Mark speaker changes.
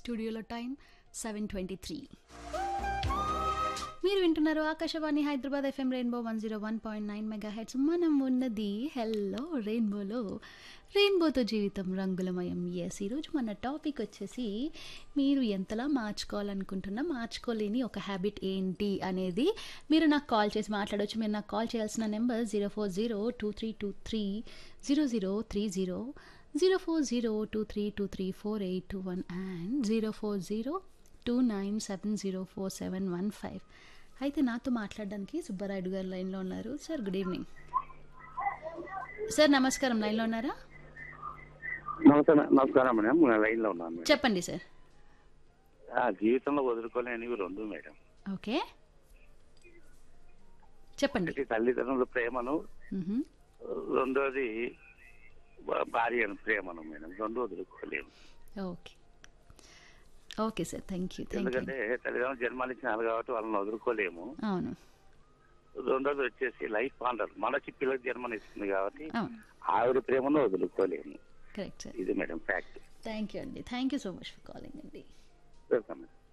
Speaker 1: స్టూడియోలో time seven twenty three మీరు వింటున్నారు Akashvani Hyderabad FM rainbow one zero one point nine mega hits మనం ఉన్నది హెల్లో రెయిన్బోలో రెయిన్బోతో జీవితం రంగులమయం ఎస్ ఈరోజు మన టాపిక్ వచ్చేసి మీరు ఎంతలా మార్చుకోవాలనుకుంటున్నా మార్చుకోలేని ఒక హ్యాబిట్ ఏంటి అనేది మీరు నాకు కాల్ చేసి మాట్లాడవచ్చు మీరు నాకు కాల్ చేయాల్సిన number zero four zero two three two three zero zero three zero zero four zero two three two three four eight two one and zero four zero two nine seven zero four seven one five అయితే నాతో మాట్లాడడానికి సుబ్బారాయుడు గారు లైన్లో ఉన్నారు sir good evening sir నమస్కారం లైన్లో ఉన్నారా
Speaker 2: నమస్కారం నమస్కారం మేడం నేను లైన్ లో ఉన్నాను మేడం
Speaker 1: చెప్పండి సార్
Speaker 2: ఆ, జీవితంలో వదులుకోలేనివి రెండు మేడం
Speaker 1: ఓకే చెప్పండి
Speaker 2: ఒకటి తల్లిదండ్రుల ప్రేమను
Speaker 1: మ్హూ.
Speaker 2: రెండోది భా- భార్య ప్రేమను మేడం రెండు వదులుకోలేము
Speaker 1: okay okay sir thank you thank you
Speaker 2: ఎందుకంటే తల్లిదండ్రులు జన్మనిచ్చినారు కాబట్టి వాళ్ళని వదులుకోలేము
Speaker 1: అవును
Speaker 2: రెండోది వచ్చేసి లైఫ్ పాండర్ మనకి పిల్లకి జన్మనిస్తుంది కాబట్టి
Speaker 1: అవును
Speaker 2: ఆవిడ ప్రేమను వదులుకోలేము
Speaker 1: కరెక్ట్ సార్
Speaker 2: ఇది మేడం ఫ్యాక్ట్
Speaker 1: థ్యాంక్ యూ అండి thank you so much for calling అండి
Speaker 2: వెల్కమ్ మేడం